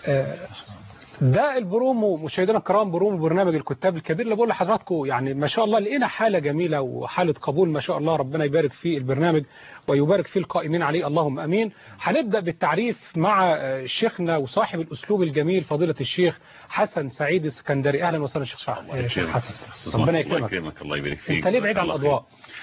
آه، ده البرومو مشاهدينا الكرام برومو برنامج الكتاب الكبير اللي بقول لحضراتكم يعني ما شاء الله لقينا حالة جميلة وحالة قبول ما شاء الله ربنا يبارك في البرنامج ويبارك في القائمين عليه اللهم امين هنبدا بالتعريف مع آه، شيخنا وصاحب الاسلوب الجميل فضيلة الشيخ حسن سعيد السكندري اهلا وسهلا شيخ شع- آه، شيخ حسن ربنا الله يكرمك يكرمك الله يبارك فيك انت ليه بعيد عن الله الاضواء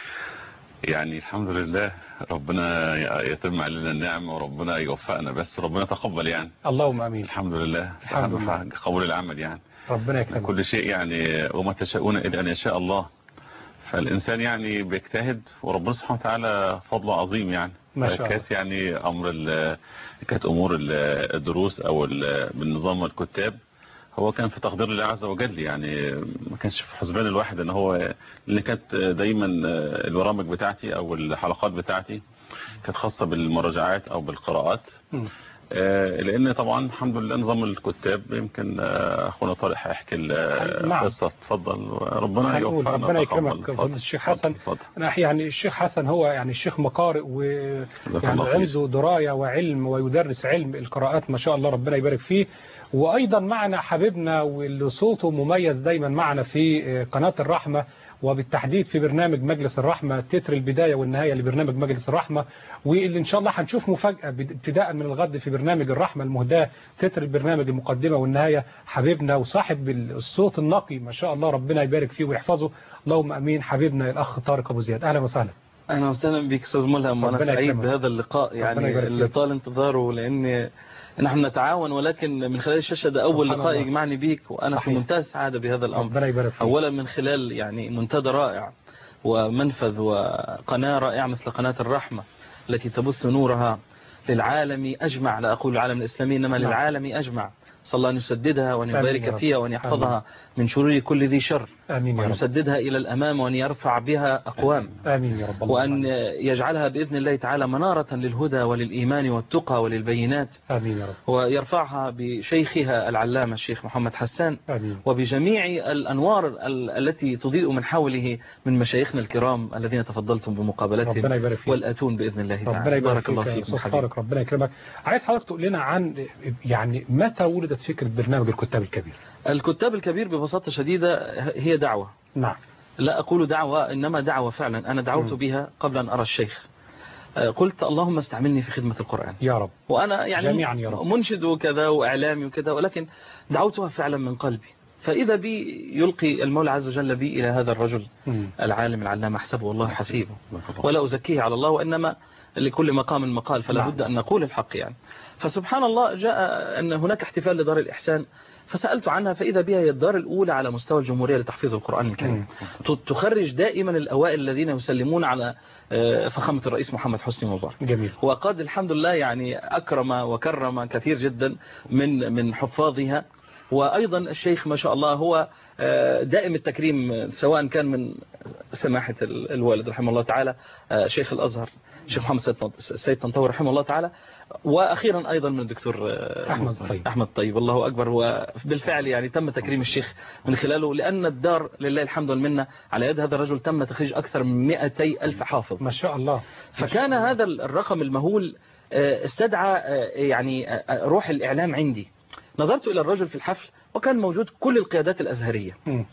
خير. يعني الحمد لله ربنا يتم علينا النعمة وربنا يوفقنا بس ربنا تقبل يعني اللهم امين الحمد لله الحمد لله. أهم حاجة قبول العمل يعني ربنا يكرمك كل شيء يعني وما تشاءون إلا أن يشاء الله فالإنسان يعني بيجتهد وربنا سبحانه وتعالى فضله عظيم يعني ما شاء الله. كانت يعني أمر ال- كانت أمور ال- الدروس أو ال- بالنظام الكتاب هو كان في تقدير الله عز وجل يعني ما كانش في حسبان الواحد ان هو اللي كانت دايما البرامج بتاعتي او الحلقات بتاعتي كانت خاصة بالمراجعات او بالقراءات مم. آه، لان طبعا الحمد لله نظام الكتاب يمكن آه، اخونا طارق هيحكي نعم. القصه اتفضل ربنا هنقول يوفقنا ربنا ويتقبل. يكرمك اتفضل. فضيلة الشيخ حسن اتفضل أنا يعني الشيخ حسن هو يعني الشيخ مقارئ جزاك ويعني الله خير. عنده دراية وعلم ويدرس علم القراءات ما شاء الله ربنا يبارك فيه وأيضا معنا حبيبنا واللي صوته مميز دايما معنا في قناة الرحمة وبالتحديد في برنامج مجلس الرحمة تتر البداية والنهاية لبرنامج مجلس الرحمة واللي إن شاء الله هنشوف مفاجأة ابتداء من الغد في برنامج الرحمة المهداة تتر البرنامج المقدمة والنهاية حبيبنا وصاحب الصوت النقي ما شاء الله ربنا يبارك فيه ويحفظه اللهم أمين حبيبنا الأخ طارق أبو زياد أهلا وسهلا اهلا وسهلا بك استاذ ملهم وانا ربنا سعيد يكرمك. بهذا اللقاء ربنا يعني يبارك اللي فيك. طال انتظاره لان نحن نتعاون ولكن من خلال الشاشه ده اول سبحان لقاء الله. يجمعني بيك وانا صحيح. في منتهى السعاده بهذا الامر ربنا يبارك فيك اولا من خلال يعني منتدى رائع ومنفذ وقناه رائعه مثل قناه الرحمه التي تبث نورها للعالم اجمع لا اقول العالم الاسلامي انما نعم. للعالم اجمع صلى الله ان يسددها وان آمين يا يبارك رب. فيها وان يحفظها من شرور كل ذي شر آمين يا وان رب يسددها الى الامام وان يرفع بها اقوام آمين يا رب اللهم وأن آمين. يجعلها بإذن الله تعالى منارة للهدى وللإيمان والتقى وللبينات آمين يا رب ويرفعها بشيخها العلامة الشيخ محمد حسان آمين وبجميع الأنوار ال- التي تضيء من حوله من مشايخنا الكرام الذين تفضلتم بمقابلتهم ربنا يبارك فيك والآتون بإذن الله ربنا تعالى يبارك بارك الله فيك يا فيكم استاذ حبيبي طارق ربنا يكرمك عايز حضرتك تقول لنا عن يعني متى ولدت فكره برنامج الكتاب الكبير الكتاب الكبير ببساطة شديدة هي دعوة نعم لا أقول دعوة إنما دعوة فعلا أنا دعوت مم. بها قبل أن أرى الشيخ آه، قلت اللهم استعملني في خدمة القرآن يا رب وأنا يعني جميعاً يا رب. منشد وكذا وإعلامي وكذا ولكن دعوتها فعلا من قلبي فإذا بي يلقي المولى عز وجل بي إلى هذا الرجل مم. العالم العلامة أحسبه الله حسيبه ولا أزكيه على الله وإنما لكل مقام مقال فلا نعم. بد أن نقول الحق يعني فسبحان الله جاء أن هناك احتفال لدار الإحسان فسألت عنها فإذا بها هي الدار الأولى على مستوى الجمهورية لتحفيظ القرآن الكريم ت- تخرج دائما الأوائل الذين يسلمون على آه، فخامة الرئيس محمد حسني مبارك جميل وقد الحمد لله يعني أكرم وكرم كثير جدا من من حفاظها وأيضا الشيخ ما شاء الله هو آه، دائم التكريم سواء كان من سماحة ال- الوالد رحمه الله تعالى آه، شيخ الأزهر شيخ محمد سيد طن- سيد طنطاوي رحمه الله تعالى وأخيرا أيضا من الدكتور آه، أحمد طيب. أحمد طيب الله أكبر وبالفعل يعني تم تكريم الشيخ من خلاله لأن الدار لله الحمد والمنة على يد هذا الرجل تم تخريج أكثر من 200 ألف حافظ ما شاء الله فكان هذا الرقم المهول آه، استدعى آه، يعني آه، روح الإعلام عندي نظرت إلى الرجل في الحفل وكان موجود كل القيادات الأزهرية مم.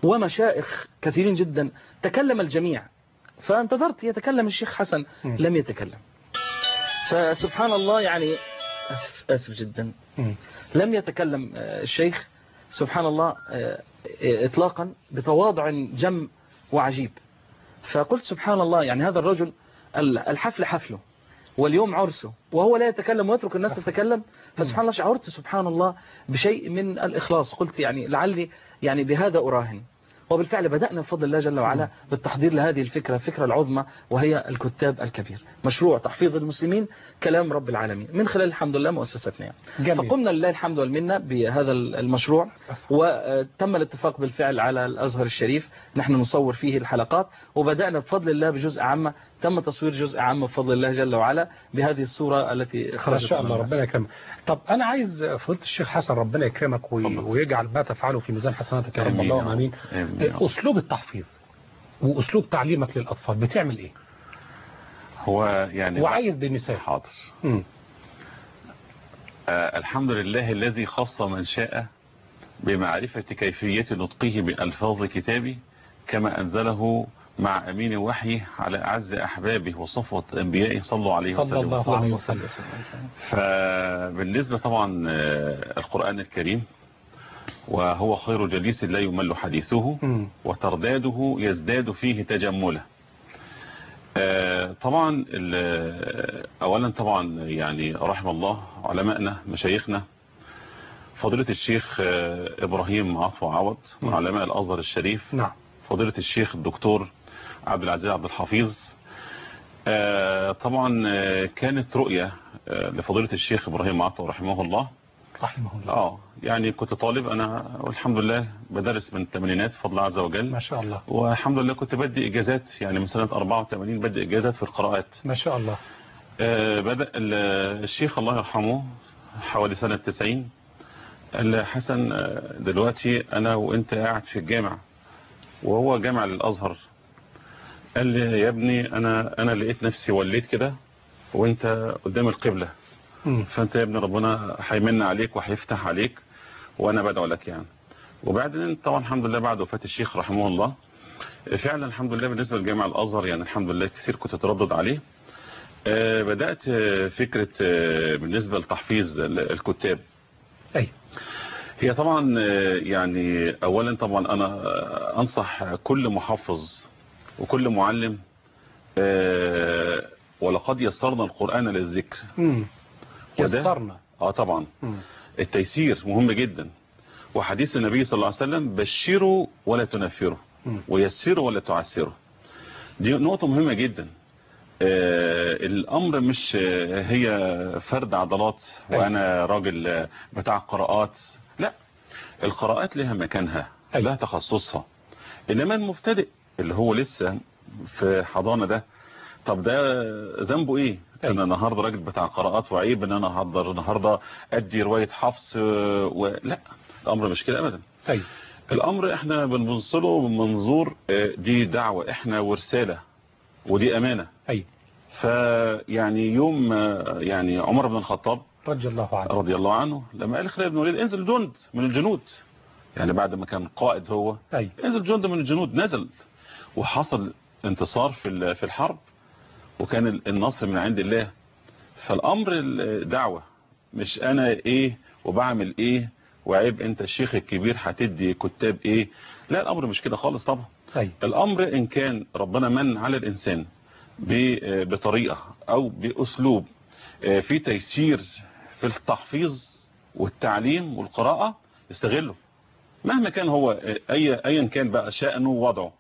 ومشائخ كثيرين جدا تكلم الجميع فانتظرت يتكلم الشيخ حسن مم. لم يتكلم فسبحان الله يعني أسف, أسف جدا مم. لم يتكلم آه، الشيخ سبحان الله آه، آه، إطلاقا بتواضع جم وعجيب فقلت سبحان الله يعني هذا الرجل ال- الحفل حفله واليوم عرسه وهو لا يتكلم ويترك الناس تتكلم فسبحان الله شعرت سبحان الله بشيء من الإخلاص قلت يعني لعلي يعني بهذا أراهن وبالفعل بدأنا بفضل الله جل وعلا بالتحضير لهذه الفكرة الفكرة العظمى وهي الكتاب الكبير مشروع تحفيظ المسلمين كلام رب العالمين من خلال الحمد لله مؤسستنا يعني. جميل فقمنا لله الحمد والمنة بهذا المشروع وتم الاتفاق بالفعل على الأزهر الشريف نحن نصور فيه الحلقات وبدأنا بفضل الله بجزء عامة تم تصوير جزء عام بفضل الله جل وعلا بهذه الصورة التي ما خرجت شاء الله من الناس. ربنا يكرمك طب أنا عايز فضيلة الشيخ حسن ربنا يكرمك وي- ويجعل ما تفعله في ميزان حسناتك يا رب آمين يا اللهم رب. آمين آمين يا رب. أسلوب التحفيظ وأسلوب تعليمك للأطفال بتعمل إيه هو يعني وعايز بمثال حاضر مم. آه الحمد لله الذي خص من شاء بمعرفة كيفية نطقه بألفاظ كتابه كما أنزله مع أمين وحيه على أعز أحبابه وصفوة أنبيائه صلوا عليه صلى وسلم الله عليه وسلم فبالنسبة طبعا آه، القرآن الكريم وهو خير جليس لا يمل حديثه مم. وترداده يزداد فيه تجملا آه، طبعا ال- اولا طبعا يعني رحم الله علمائنا مشايخنا فضيلة الشيخ آه، ابراهيم عطو عوض من مم. علماء الازهر الشريف نعم فضيلة الشيخ الدكتور عبد العزيز عبد الحفيظ آه، طبعا آه، كانت رؤية آه، لفضيلة الشيخ ابراهيم عطو رحمه الله رحمه الله اه يعني كنت طالب انا والحمد لله بدرس من الثمانينات بفضل الله عز وجل ما شاء الله والحمد لله كنت بدي اجازات يعني من سنه 84 بدي اجازات في القراءات ما شاء الله آه، بدا ال- الشيخ الله يرحمه حوالي سنه 90 قال لي حسن آه، دلوقتي انا وانت قاعد في الجامع وهو جامع الازهر قال لي يا ابني انا انا لقيت نفسي وليت كده وانت قدام القبله مم. فانت يا ابن ربنا هيمن عليك وهيفتح عليك وانا بدعو لك يعني وبعدين طبعا الحمد لله بعد وفاة الشيخ رحمه الله فعلا الحمد لله بالنسبة لجامع الازهر يعني الحمد لله كثير كنت اتردد عليه آه، بدأت آه، فكرة آه، بالنسبة لتحفيظ ال- الكتاب أي هي طبعا آه، يعني اولا طبعا انا آه، انصح كل محفظ وكل معلم آه، ولقد يسرنا القرآن للذكر مم. وده- يسرنا اه طبعا مم. التيسير مهم جدا وحديث النبي صلى الله عليه وسلم بشروا ولا تنفروا مم. ويسروا ولا تعسروا دي نقطة مهمة جدا آه الأمر مش آه هي فرد عضلات أيوة. وأنا راجل آه، بتاع قراءات لا القراءات لها مكانها أيوة. لها تخصصها إنما المبتدئ اللي هو لسه في حضانة ده طب ده ذنبه ايه أيوة. انا النهارده راجل بتاع قراءات وعيب ان انا احضر النهارده ادي روايه حفص آه، و... لا الامر مش كده ابدا أي الامر احنا بنبص له من منظور آه، دي دعوه احنا ورساله ودي امانه أي فيعني يوم آه، يعني عمر بن الخطاب رضي الله عنه رضي الله عنه لما قال خالد بن الوليد انزل جند من الجنود يعني بعد ما كان قائد هو أي انزل جند من الجنود نزل وحصل انتصار في ال- في الحرب وكان ال- النصر من عند الله فالامر الدعوه مش انا ايه وبعمل ايه وعيب انت الشيخ الكبير هتدي كتاب ايه لا الامر مش كده خالص طبعا أي الامر ان كان ربنا من على الانسان ب- بطريقه او باسلوب آه، في تيسير في التحفيظ والتعليم والقراءه استغله مهما كان هو آه، اي ايا كان بقى شأنه ووضعه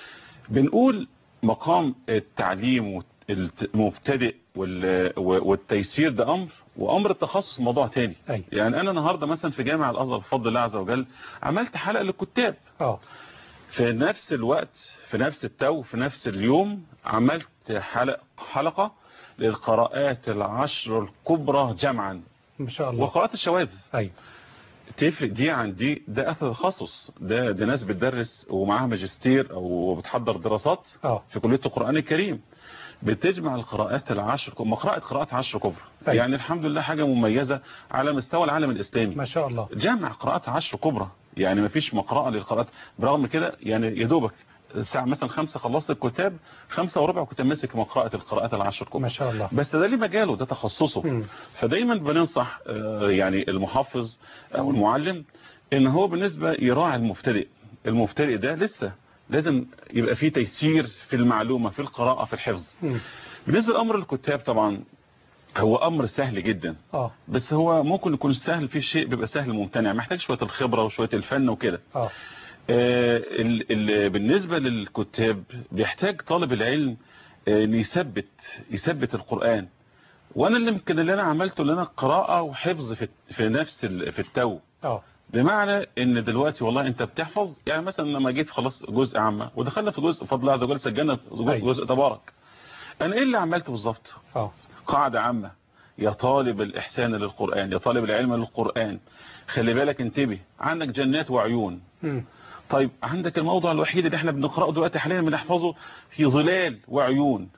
بنقول مقام التعليم المبتدئ وال- والتيسير ده امر وامر التخصص موضوع تاني أي يعني انا النهارده مثلا في جامع الازهر بفضل الله عز وجل عملت حلقه للكتاب اه في نفس الوقت في نفس التو في نفس اليوم عملت حلقه حلقه للقراءات العشر الكبرى جمعا ما شاء الله وقراءات الشواذ أي تفرق دي عن دي ده اثر تخصص ده ده ناس بتدرس ومعاها ماجستير او بتحضر دراسات اه في كليه القران الكريم بتجمع القراءات العشر مقرأة قراءات عشر كبرى أيوة. يعني الحمد لله حاجة مميزة على مستوى العالم الإسلامي ما شاء الله جمع قراءات عشر كبرى يعني ما فيش مقرأة للقراءات برغم كده يعني يا دوبك الساعة مثلا خمسة خلصت الكتاب خمسة وربع كنت ماسك مقرأة القراءات العشر ما كبرى شاء الله بس ده ليه مجاله ده تخصصه مم. فدايما بننصح آه، يعني المحفظ او المعلم ان هو بالنسبة يراعي المبتدئ المبتدئ ده لسه لازم يبقى فيه تيسير في المعلومة في القراءة في الحفظ مم. بالنسبة لأمر الكتاب طبعا هو أمر سهل جدا اه بس هو ممكن يكون سهل فيه شيء بيبقى سهل ممتنع محتاج شوية الخبرة وشوية الفن وكده اه آه، ال- ال- بالنسبة للكتاب بيحتاج طالب العلم آه، إن يثبت يثبت القرآن وانا اللي يمكن اللي انا عملته اللي انا قراءة وحفظ في في نفس ال- في التو اه بمعنى ان دلوقتي والله انت بتحفظ يعني مثلا لما جيت خلاص جزء عامة ودخلنا في جزء فضل الله عز وجل سجلنا في جزء, أيوة. جزء تبارك انا ايه اللي عملته بالظبط اه قاعدة عامة يا طالب الإحسان للقرآن يا طالب العلم للقرآن خلي بالك انتبه عندك جنات وعيون مم. طيب عندك الموضوع الوحيد اللي احنا بنقرأه دلوقتي حاليا بنحفظه في ظلال وعيون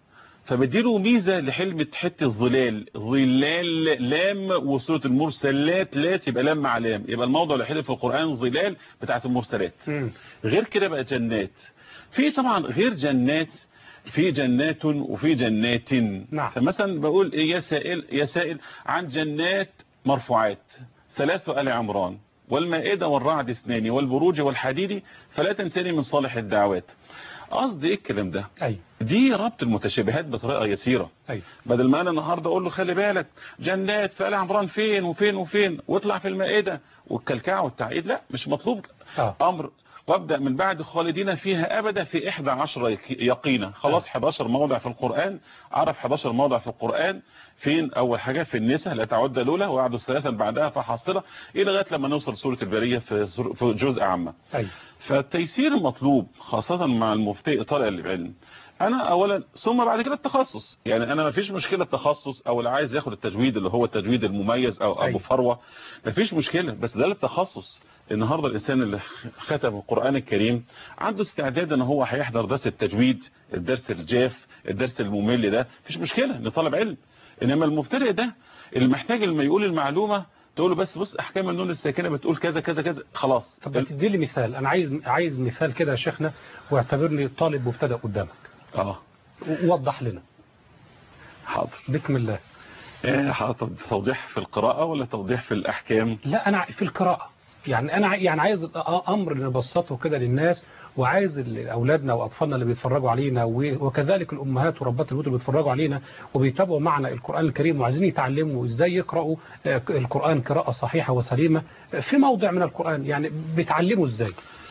فبديله ميزة لحلمة حتة الظلال ظلال لام وسورة المرسلات لات يبقى لام مع لام يبقى الموضع الوحيد في القرآن ظلال بتاعت المرسلات مم. غير كده بقى جنات في طبعا غير جنات في جنات وفي جنات نعم. فمثلا بقول إيه يا سائل يا سائل عن جنات مرفوعات ثلاث آل عمران والمائدة والرعد اثنان والبروج والحديد فلا تنساني من صالح الدعوات قصدي ايه الكلام ده أي دي ربط المتشابهات بطريقة يسيرة أي بدل ما انا النهارده اقول له خلي بالك جنات في آل عمران فين وفين وفين واطلع في المائدة والكلكعة والتعقيد لا مش مطلوب آه. امر وابدا من بعد خالدين فيها ابدا في 11 يق- يقينا خلاص 11 موضع في القرآن عرف 11 موضع في القرآن فين اول حاجة في النساء لا تعد الاولى وعد الثلاثة بعدها فحصلة الى لغايه لما نوصل سورة البرية في سور- في جزء عامة أي فالتيسير مطلوب خاصة مع المفتي طالع العلم انا اولا ثم بعد كده التخصص يعني انا ما فيش مشكلة التخصص او اللي عايز ياخد التجويد اللي هو التجويد المميز او ابو أيوة. فروة ما فيش مشكلة بس ده التخصص النهاردة الانسان اللي ختم القرآن الكريم عنده استعداد ان هو هيحضر درس التجويد الدرس الجاف الدرس الممل ده مفيش مشكلة لطالب علم انما المبتدئ ده اللي محتاج لما يقول المعلومة تقول له بس بص احكام النون الساكنه بتقول كذا كذا كذا خلاص طب تدي لي مثال أنا عايز عايز مثال كده يا شيخنا واعتبرني طالب مبتدئ قدامك اه ووضح لنا حاضر بسم الله إيه حاضر توضيح في القراءة ولا توضيح في الأحكام لا أنا في القراءة يعني أنا عاي- يعني عايز أمر نبسطه كده للناس وعايز ال- أولادنا وأطفالنا اللي بيتفرجوا علينا و- وكذلك الأمهات وربات البيوت اللي بيتفرجوا علينا وبيتابعوا معنا القرآن الكريم وعايزين يتعلموا إزاي يقرأوا آه، القرآن قراءة صحيحة وسليمة في موضع من القرآن يعني بيتعلموا إزاي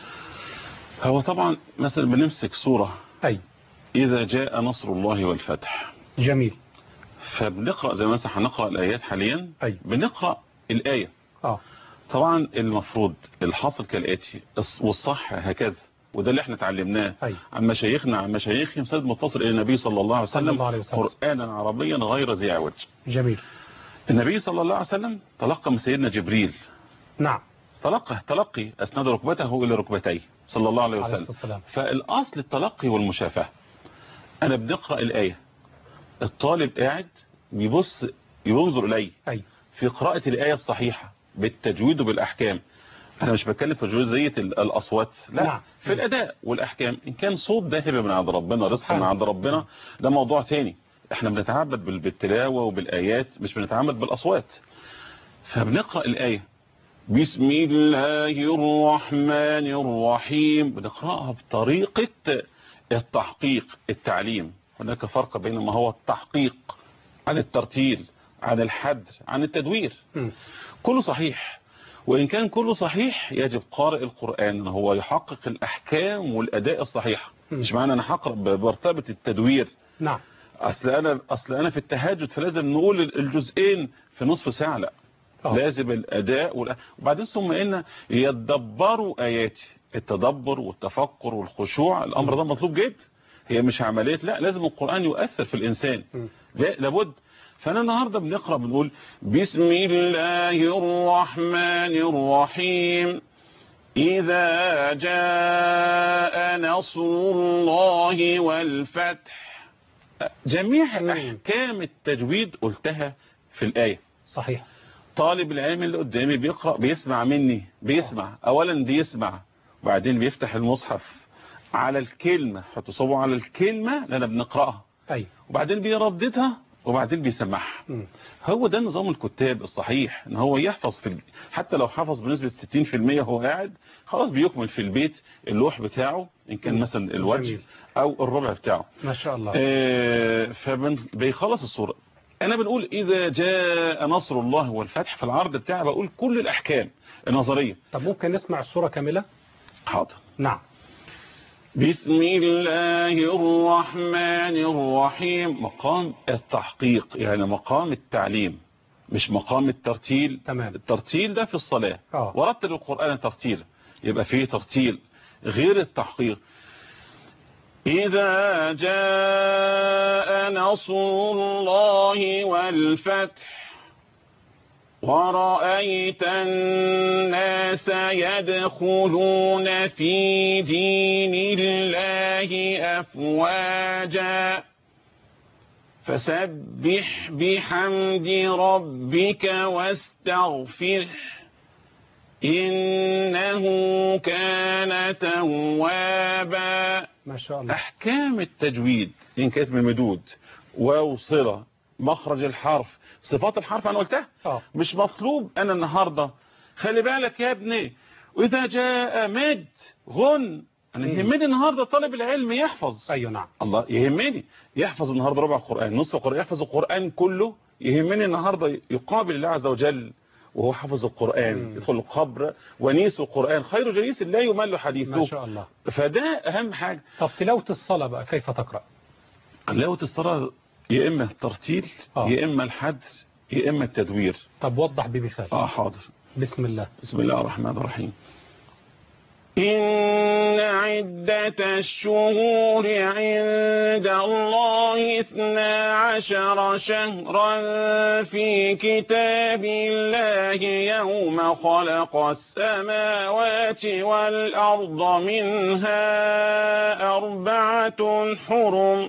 هو طبعا مثلا بنمسك سورة أي إذا جاء نصر الله والفتح جميل فبنقرأ زي مثلا هنقرأ الآيات حاليا أي بنقرأ الآية آه طبعا المفروض الحاصل كالآتي الص- والصح هكذا وده اللي احنا اتعلمناه أي عن مشايخنا عن مشايخهم سند متصل إلى النبي صلى الله عليه صلى وسلم الله عليه وسلم. قرآنا عربيا غير ذي عوج جميل النبي صلى الله عليه وسلم تلقى من سيدنا جبريل نعم تلقى تلقي أسند ركبته إلى ركبتيه صلى الله عليه عليه وسلم الصلاة والسلام فالأصل التلقي والمشافهة أنا بنقرأ الآية الطالب قاعد بيبص ينظر إلي أي في قراءة الآية الصحيحة بالتجويد وبالأحكام أنا مش بتكلم في جزئية ال- الأصوات لا نعم. في الأداء والأحكام إن كان صوت ده هبة من عند ربنا رزق سبحان من عند الله. ربنا ده موضوع تاني احنا بنتعبد بال- بالتلاوة وبالآيات مش بنتعبد بالأصوات فبنقرأ الآية بسم الله الرحمن الرحيم بنقرأها بطريقة التحقيق التعليم هناك فرق بين ما هو التحقيق عن الترتيل عن الحد عن التدوير مم. كله صحيح وإن كان كله صحيح يجب قارئ القرآن أن هو يحقق الأحكام والأداء الصحيح مم. مش معنى أنا هقرأ بمرتبة التدوير نعم أصل أنا, أصل أنا في التهجد فلازم نقول الجزئين في نصف ساعة لا آه. لازم الأداء والأ... وبعدين ثم إن يتدبروا آياتي التدبر والتفكر والخشوع الأمر ده مطلوب جدا هي مش عملية لا لازم القرآن يؤثر في الإنسان مم. لا لابد فأنا النهاردة بنقرأ بنقول بسم الله الرحمن الرحيم إذا جاء نصر الله والفتح جميع مم. أحكام التجويد قلتها في الآية صحيح طالب العلم اللي قدامي بيقرأ بيسمع مني بيسمع أولا بيسمع وبعدين بيفتح المصحف على الكلمة حط صبعه على الكلمة اللي أنا بنقرأها أي وبعدين بيرددها وبعدين بيسمعها مم. هو ده نظام الكتاب الصحيح ان هو يحفظ في ال- حتى لو حفظ بنسبة 60% هو قاعد خلاص بيكمل في البيت اللوح بتاعه ان كان مم. مثلا الوجه جميل. او الربع بتاعه ما شاء الله آه، فبيخلص الصورة انا بنقول اذا جاء نصر الله والفتح في العرض بتاعي بقول كل الاحكام النظرية طب ممكن نسمع الصورة كاملة حاضر نعم بسم الله الرحمن الرحيم مقام التحقيق يعني مقام التعليم مش مقام الترتيل تمام الترتيل ده في الصلاة آه. ورتل القرآن ترتيل يبقى فيه ترتيل غير التحقيق إذا جاء نصر الله والفتح ورأيت الناس يدخلون في دين الله أفواجا فسبح بحمد ربك واستغفره إنه كان توابا ما شاء الله أحكام التجويد إن كانت من مدود واو صلة مخرج الحرف صفات الحرف أنا قلتها اه مش مطلوب أنا النهاردة خلي بالك يا ابني وإذا جاء مد غن أنا مم. يهمني النهاردة طالب العلم يحفظ ايوه نعم الله يهمني يحفظ النهاردة ربع القرآن نصف القرآن يحفظ القرآن كله يهمني النهاردة يقابل الله عز وجل وهو حافظ القرآن مم. يدخل القبر ونيس القرآن خير جليس لا يمل ما حديثه شاء الله فده أهم حاجة طب تلاوة الصلاة بقى كيف تقرأ تلاوة الصلاة يا إما الترتيل آه. يا إما الحدر يا إما التدوير طب وضح بمثال آه حاضر بسم الله بسم الله الرحمن الرحيم إن عدة الشهور عند الله اثنا عشر شهرا في كتاب الله يوم خلق السماوات والأرض منها أربعة حرم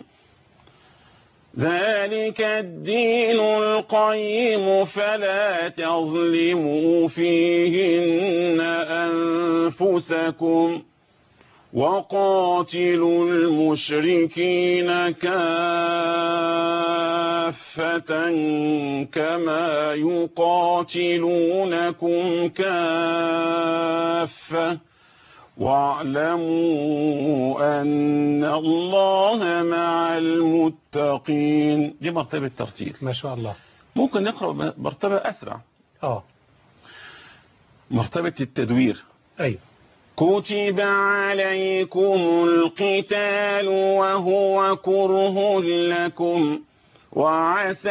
ذلك الدين القيم فلا تظلموا فيهن أنفسكم وقاتلوا المشركين كافة كما يقاتلونكم كافة واعلموا أن الله مع المتقين دي مرتبة ترتيل ما شاء الله ممكن نقرأ مرتبة أسرع اه مرتبة التدوير ايوه كتب عليكم القتال وهو كره لكم وعسى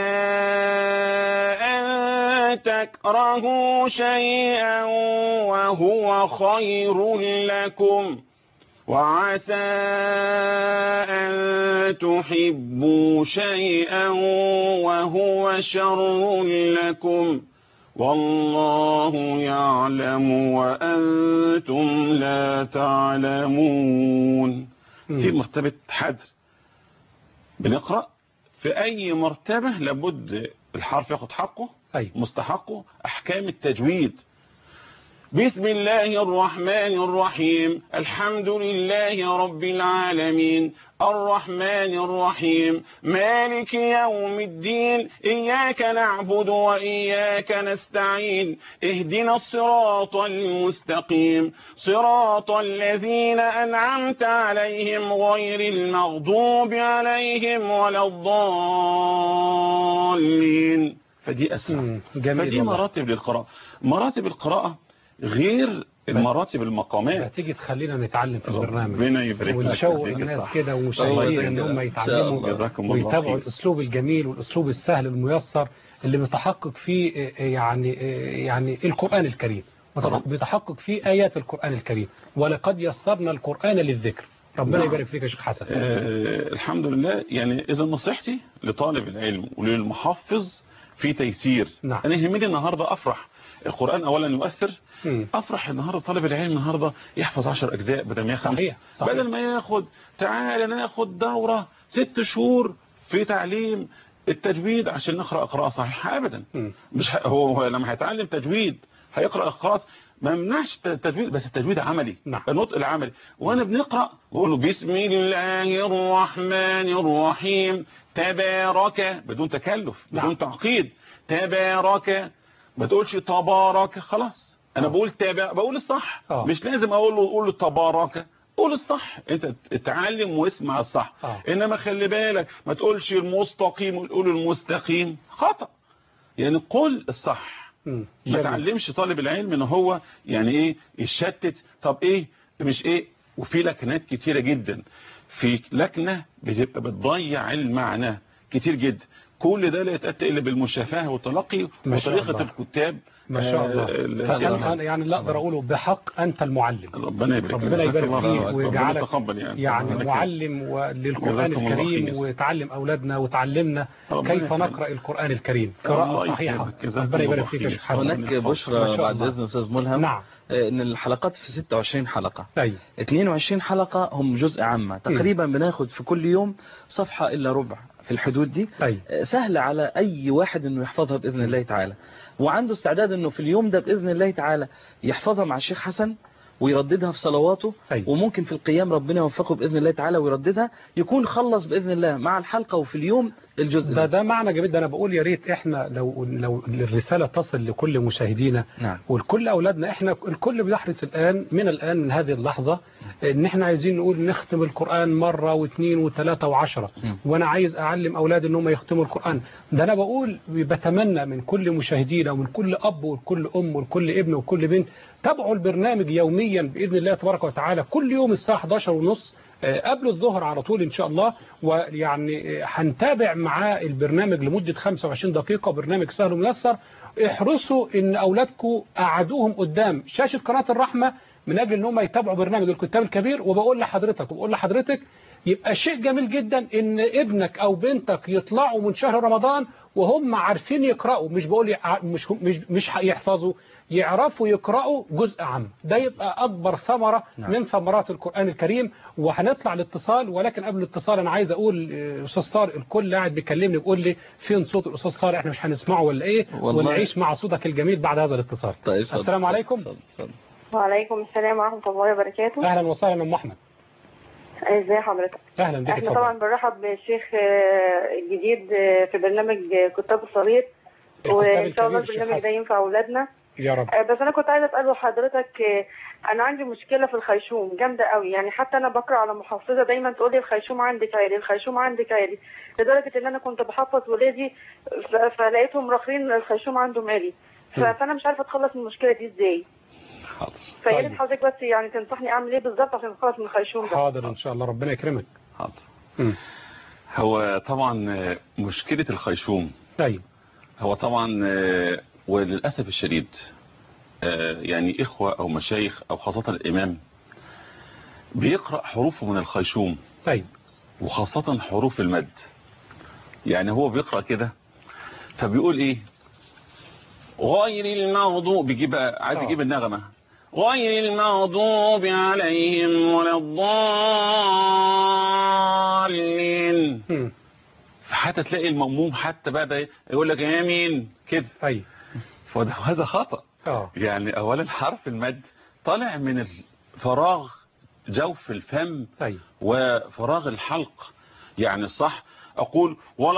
أن تكرهوا شيئا وهو خير لكم وعسى أن تحبوا شيئا وهو شر لكم والله يعلم وأنتم لا تعلمون مم. في مرتبة حدر بنقرأ في أي مرتبة لابد الحرف ياخد حقه ايوه مستحقه أحكام التجويد بسم الله الرحمن الرحيم الحمد لله رب العالمين الرحمن الرحيم مالك يوم الدين إياك نعبد وإياك نستعين اهدنا الصراط المستقيم صراط الذين أنعمت عليهم غير المغضوب عليهم ولا الضالين فدي أسرع مم. جميل فدي والله. مراتب للقراءة مراتب القراءة غير المراتب المقامات هتيجي تخلينا نتعلم في البرنامج ربنا يبارك لك ونشوق فيك الناس صح. كده الله ومشاهدين يبارك ان هم لك. يتعلموا جزاكم الله ويتابعوا خير. الاسلوب الجميل والاسلوب السهل الميسر اللي بيتحقق فيه آه، يعني آه، يعني القرآن الكريم طبعا. بيتحقق فيه آيات القرآن الكريم ولقد يسرنا القرآن للذكر ربنا نعم. يبارك فيك يا شيخ حسن آه الحمد لله يعني إذا نصيحتي لطالب العلم وللمحفظ في تيسير نعم. أنا يهمني النهاردة أفرح القرآن أولا يؤثر مم. أفرح النهاردة طالب العلم النهاردة يحفظ 10 أجزاء بدل ما ياخد صحيح، صحيح. بدل ما ياخد تعال ناخد دورة ست شهور في تعليم التجويد عشان نقرأ قراءة صحيحة أبدا مم. مش ه- هو هو لما هيتعلم تجويد هيقرأ خلاص ما منعش التجويد بس التجويد عملي نعم. النطق العملي وانا بنقرأ بقول له بسم الله الرحمن الرحيم تبارك بدون تكلف بدون نعم. تعقيد تبارك ما تقولش تبارك خلاص انا آه. بقول تبا بقول الصح آه. مش لازم اقول له قول له تبارك قول الصح انت اتعلم واسمع الصح آه. انما خلي بالك ما تقولش المستقيم قول المستقيم خطأ يعني قل الصح مم. ما جميل. تعلمش طالب العلم ان هو يعني ايه يشتت طب ايه مش ايه وفي لكنات كتيرة جدا في لكنة بتبقى بتضيع المعنى كتير جدا كل ده لا يتأتى إلا بالمشافهة والتلقي ما شاء وطريقة الله. الكتاب ما شاء الله آه، فأنا أنا يعني لا أقدر أقوله بحق أنت المعلم ربنا يبارك ربنا فيك. يبارك الله فيك أكبر. ويجعلك ربنا يتقبل يعني يعني ربنا معلم وللقرآن جزاكم الله الكريم خير. وتعلم أولادنا وتعلمنا ربنا كيف يكرمك. نقرأ القرآن الكريم الله قراءة صحيحة يكرمك. جزاكم ربنا يبارك الله فيك يا خير. شيخ حسن هناك ما بشرى شاء بعد الله. إذن أستاذ ملهم نعم آه، إن الحلقات في 26 حلقة أيوة 22 حلقة هم جزء عامة تقريبا بناخد في كل يوم صفحة إلا ربع في الحدود دي طيب سهل على أي واحد أنه يحفظها بإذن الله تعالى وعنده استعداد أنه في اليوم ده بإذن الله تعالى يحفظها مع الشيخ حسن ويرددها في صلواته أيوة. وممكن في القيام ربنا يوفقه بإذن الله تعالى ويرددها يكون خلص بإذن الله مع الحلقة وفي اليوم الجزء ده ده ده معنى جميل ده انا بقول يا ريت احنا لو لو الرساله تصل لكل مشاهدينا نعم ولكل اولادنا احنا الكل بيحرص الان من الان من هذه اللحظه ان احنا عايزين نقول نختم القران مره واثنين وثلاثه وعشرة مم. وانا عايز اعلم اولادي ان هم يختموا القران ده انا بقول بتمنى من كل مشاهدينا ومن كل اب وكل ام وكل ابن وكل بنت تابعوا البرنامج يوميا باذن الله تبارك وتعالى كل يوم الساعه 11 ونص قبل الظهر على طول ان شاء الله ويعني آه، هنتابع معاه البرنامج لمده 25 دقيقه برنامج سهل وميسر احرصوا ان اولادكم قعدوهم قدام شاشه قناه الرحمه من اجل ان هم يتابعوا برنامج الكتاب الكبير وبقول لحضرتك وبقول لحضرتك يبقى شيء جميل جدا ان ابنك او بنتك يطلعوا من شهر رمضان وهم عارفين يقرأوا مش بقول يع- مش مش مش يحفظوا يعرفوا يقرأوا جزء عام ده يبقى أكبر ثمرة نعم. من ثمرات القرآن الكريم وهنطلع الاتصال ولكن قبل الاتصال أنا عايز أقول آه، أستاذ طارق الكل قاعد بيكلمني بيقول لي فين صوت الأستاذ طارق احنا مش هنسمعه ولا إيه والله. ونعيش مع صوتك الجميل بعد هذا الاتصال طيب اتفضل، السلام اتفضل، عليكم. اتفضل، اتفضل. وعليكم السلام ورحمة الله وبركاته أهلا وسهلا أم أحمد ازي حضرتك أهلا بك احنا اتفضل. طبعا بنرحب بالشيخ آه، الجديد آه، في برنامج آه، كتاب الصغير الكتاب وان شاء الله الكبير الشيخ البرنامج ده حسن. ينفع اولادنا يا رب آه، بس انا كنت عايزه اساله حضرتك آه، انا عندي مشكله في الخيشوم جامده قوي يعني حتى انا بقرا على محفظه دايما تقول لي الخيشوم عندك عالي الخيشوم عندك عالي لدرجه ان انا كنت بحفظ ولادي ف- فلقيتهم راخرين الخيشوم عندهم عالي ف- مم. فانا مش عارفه اتخلص من المشكله دي ازاي حاضر فيا ريت طيب. حضرتك بس يعني تنصحني اعمل ايه بالظبط عشان اتخلص من الخيشوم ده حاضر إن شاء الله ربنا يكرمك حاضر مم. هو طبعا آه، مشكلة الخيشوم طيب هو طبعا آه، وللأسف الشديد آه، يعني إخوة أو مشايخ أو خاصة الإمام بيقرأ حروفه من الخيشوم طيب وخاصة حروف المد يعني هو بيقرأ كده فبيقول ايه غير المغضوب بيجيب بقى- عايز آه. يجيب النغمة غير المغضوب عليهم ولا الضالين مم. حتى تلاقي المأموم حتى بقى ده يقول لك امين كده طيب فده هذا خطأ اه يعني اولا حرف المد طالع من الفراغ جوف الفم طيب وفراغ الحلق يعني الصح أقول ولا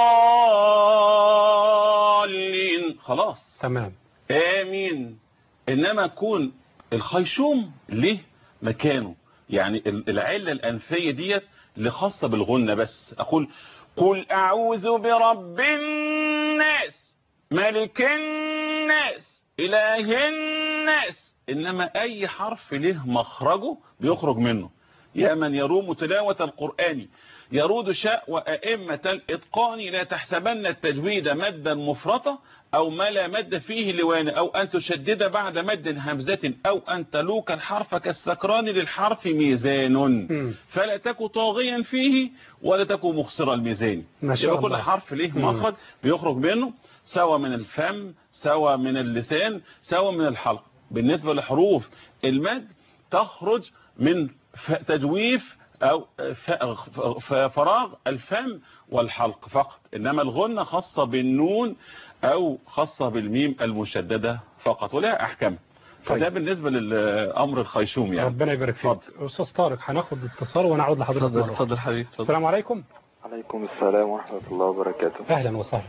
الضالين خلاص تمام آمين إنما يكون الخيشوم له مكانه يعني ال- العلة الأنفية ديت اللي خاصة بالغنة بس أقول قل أعوذ برب الناس ملك الناس إله الناس إنما أي حرف له مخرجه بيخرج منه يا من يروم تلاوة القرآن يرود شاء وأئمة الإتقان لا تحسبن التجويد مدا مفرطا أو ما لا مد فيه لوان أو أن تشدد بعد مد همزة أو أن تلوك الحرف كالسكران للحرف ميزان مم. فلا تك طاغيا فيه ولا تك مخسر الميزان ما شاء يبقى كل الله. حرف ليه مم. مخرج بيخرج منه سواء من الفم سواء من اللسان سواء من الحلق بالنسبة لحروف المد تخرج من ف- تجويف أو ف- ف- فراغ الفم والحلق فقط إنما الغنة خاصة بالنون أو خاصة بالميم المشددة فقط ولها أحكام فده طيب. بالنسبة للأمر الخيشوم يعني ربنا يبارك فيك اتفضل. استاذ طارق هناخد اتصال ونعود لحضرتك اتفضل مرة أخرى. اتفضل حبيبي اتفضل السلام عليكم عليكم السلام ورحمة الله وبركاته اهلا وسهلا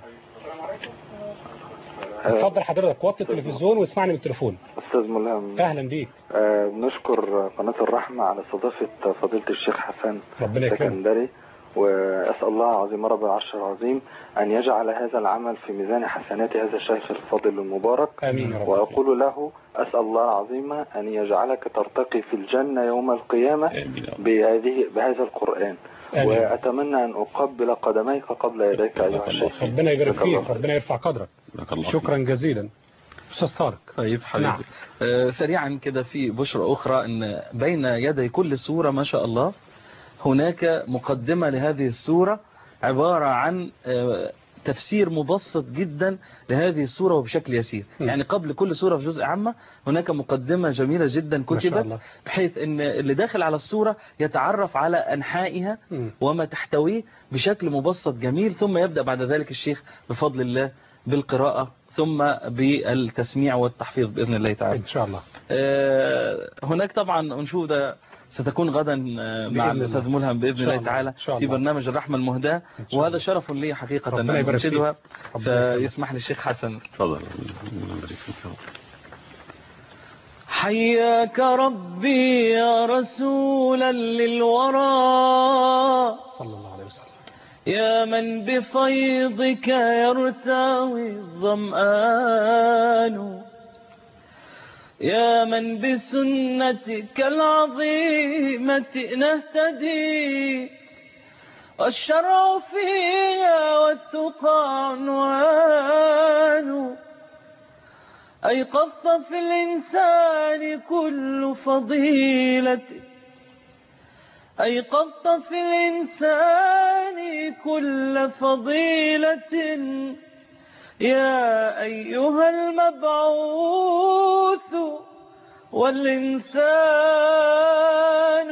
اتفضل حضرتك وطي التلفزيون واسمعني من التليفون أستاذ ملهم اهلا بيك آه بنشكر قناة الرحمة على استضافة فضيلة الشيخ حسن ربنا يكرمك السكندري وأسأل الله العظيم رب العرش العظيم أن يجعل هذا العمل في ميزان حسنات هذا الشيخ الفاضل المبارك امين يا رب وأقول له أسأل الله العظيم أن يجعلك ترتقي في الجنة يوم القيامة آمين. بهذه بهذا القرآن آمين. وأتمنى أن أقبل قدميك قبل يديك أيها الشيخ ربنا يبارك جزاك الله فيك خير. ربنا يرفع قدرك بارك الله فيك. شكرا جزيلا استاذ طارق طيب حبيبي نعم. آه سريعا كده في بشرى أخرى أن بين يدي كل سورة ما شاء الله هناك مقدمة لهذه السورة عبارة عن آه تفسير مبسط جدا لهذه السورة وبشكل يسير م. يعني قبل كل سورة في جزء عامة هناك مقدمة جميلة جدا ما شاء كتبت الله. بحيث ان اللي داخل على السورة يتعرف على أنحائها م. وما تحتويه بشكل مبسط جميل ثم يبدأ بعد ذلك الشيخ بفضل الله بالقراءة ثم بالتسميع والتحفيظ بإذن الله تعالى إن شاء الله آه، هناك طبعا أنشودة ستكون غدا آه، مع بإذن الأستاذ الله. ملهم بإذن إن شاء الله الله. تعالى إن شاء في الله. برنامج الرحمة المهداة إن شاء وهذا الله. شرف لي حقيقة ربنا أن يبارك فيك. أنشدها ربنا يكرمك. فيسمح لي الشيخ حسن تفضل الله يبارك فيك يا رب. حياك ربي يا رسولا للورى صلى الله عليه وسلم يا من بفيضك يرتوي الظمآن يا من بسنتك العظيمة نهتدي الشرع فيها والتقى عنوان أيقظت في الإنسان كل فضيلة أيقظت في الإنسان كل فضيلة يا أيها المبعوث والإنسان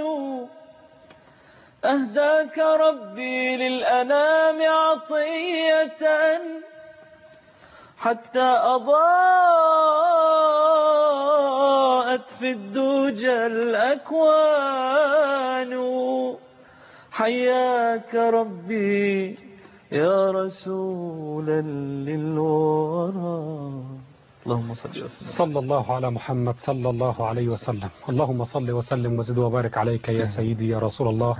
أهداك ربي للأنام عطية حتى أضاءت في الدجى الأكوان حياك ربي يا رسولا للورى اللهم صل وسلم صلى الله على محمد صلى الله عليه وسلم اللهم صل وسلم وزد وبارك عليك يا سيدي يا رسول الله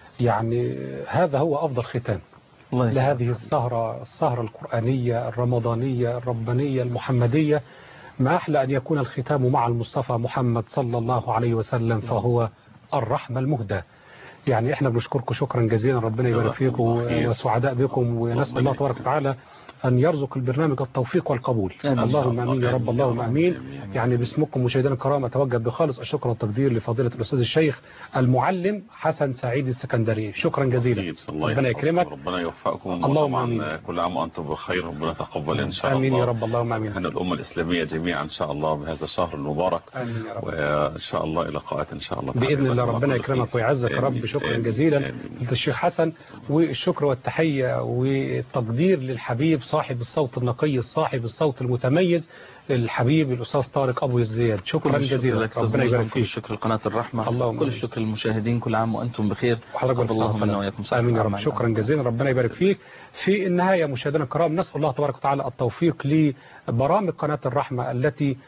يعني هذا هو أفضل ختام الله يبارك. لهذه السهرة السهرة القرآنية الرمضانية الربانية المحمدية ما أحلى أن يكون الختام مع المصطفى محمد صلى الله عليه وسلم فهو الرحمة المهدى يعني احنا بنشكركم شكرا جزيلا ربنا يبارك فيكم وسعداء بكم ونسأل الله تبارك وتعالى أن يرزق البرنامج التوفيق والقبول آمين. اللهم آمين يا رب اللهم آمين آمين. يعني باسمكم مشاهدينا الكرام أتوجه بخالص الشكر والتقدير لفضيلة الأستاذ الشيخ المعلم حسن سعيد السكندري شكرا جزيلا أكيد. الله ربنا يحفظكم. يكرمك ربنا يوفقكم اللهم وطبعاً آمين. كل عام وأنتم بخير ربنا تقبل إن شاء الله آمين يا رب اللهم آمين احنا الأمة الإسلامية جميعا إن شاء الله بهذا الشهر المبارك آمين يا رب وإن شاء الله لقاءات إن شاء الله تعالى. بإذن الله جزاكم ربنا كل يكرمك خير. ويعزك يا رب آمين. شكرا آمين. جزيلا آمين. للشيخ حسن والشكر والتحية والتقدير للحبيب صاحب الصوت النقي صاحب الصوت المتميز الحبيب الأستاذ طارق أبو الزياد شكرا كل الشكر جزيلا لك أستاذ ربنا يبارك ملهم، كل فيك الشكر لقناة الرحمة اللهم كل آمين. الشكر للمشاهدين كل عام وأنتم بخير وحضرتك تقبل بالصلاة الله منا والسلام. وإياكم صالح آمين يا رب الأعمال. شكرا جزيلا ربنا يبارك فيك في النهاية مشاهدينا الكرام نسأل الله تبارك وتعالى التوفيق لبرامج قناة الرحمة التي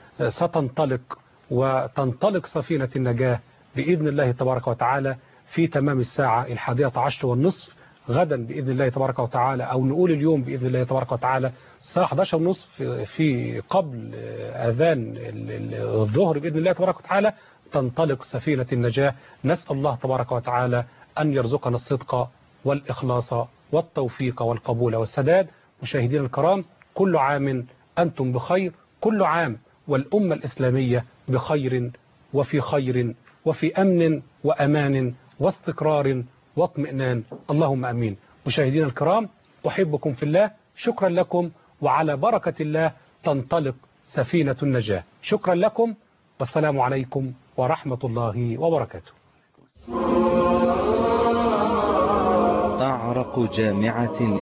ستنطلق وتنطلق سفينة النجاة بإذن الله تبارك وتعالى في تمام الساعة الحادية عشر والنصف غدا بإذن الله تبارك وتعالى أو نقول اليوم بإذن الله تبارك وتعالى الساعة 11 ونصف في قبل أذان ال- ال- الظهر بإذن الله تبارك وتعالى تنطلق سفينة النجاة نسأل الله تبارك وتعالى أن يرزقنا الصدق والإخلاص والتوفيق والقبول والسداد مشاهدينا الكرام كل عام أنتم بخير كل عام والأمة الإسلامية بخير وفي خير وفي أمن وأمان واستقرار واطمئنان اللهم أمين مشاهدينا الكرام أحبكم في الله شكرا لكم وعلى بركة الله تنطلق سفينة النجاة شكرا لكم والسلام عليكم ورحمة الله وبركاته أعرق جامعة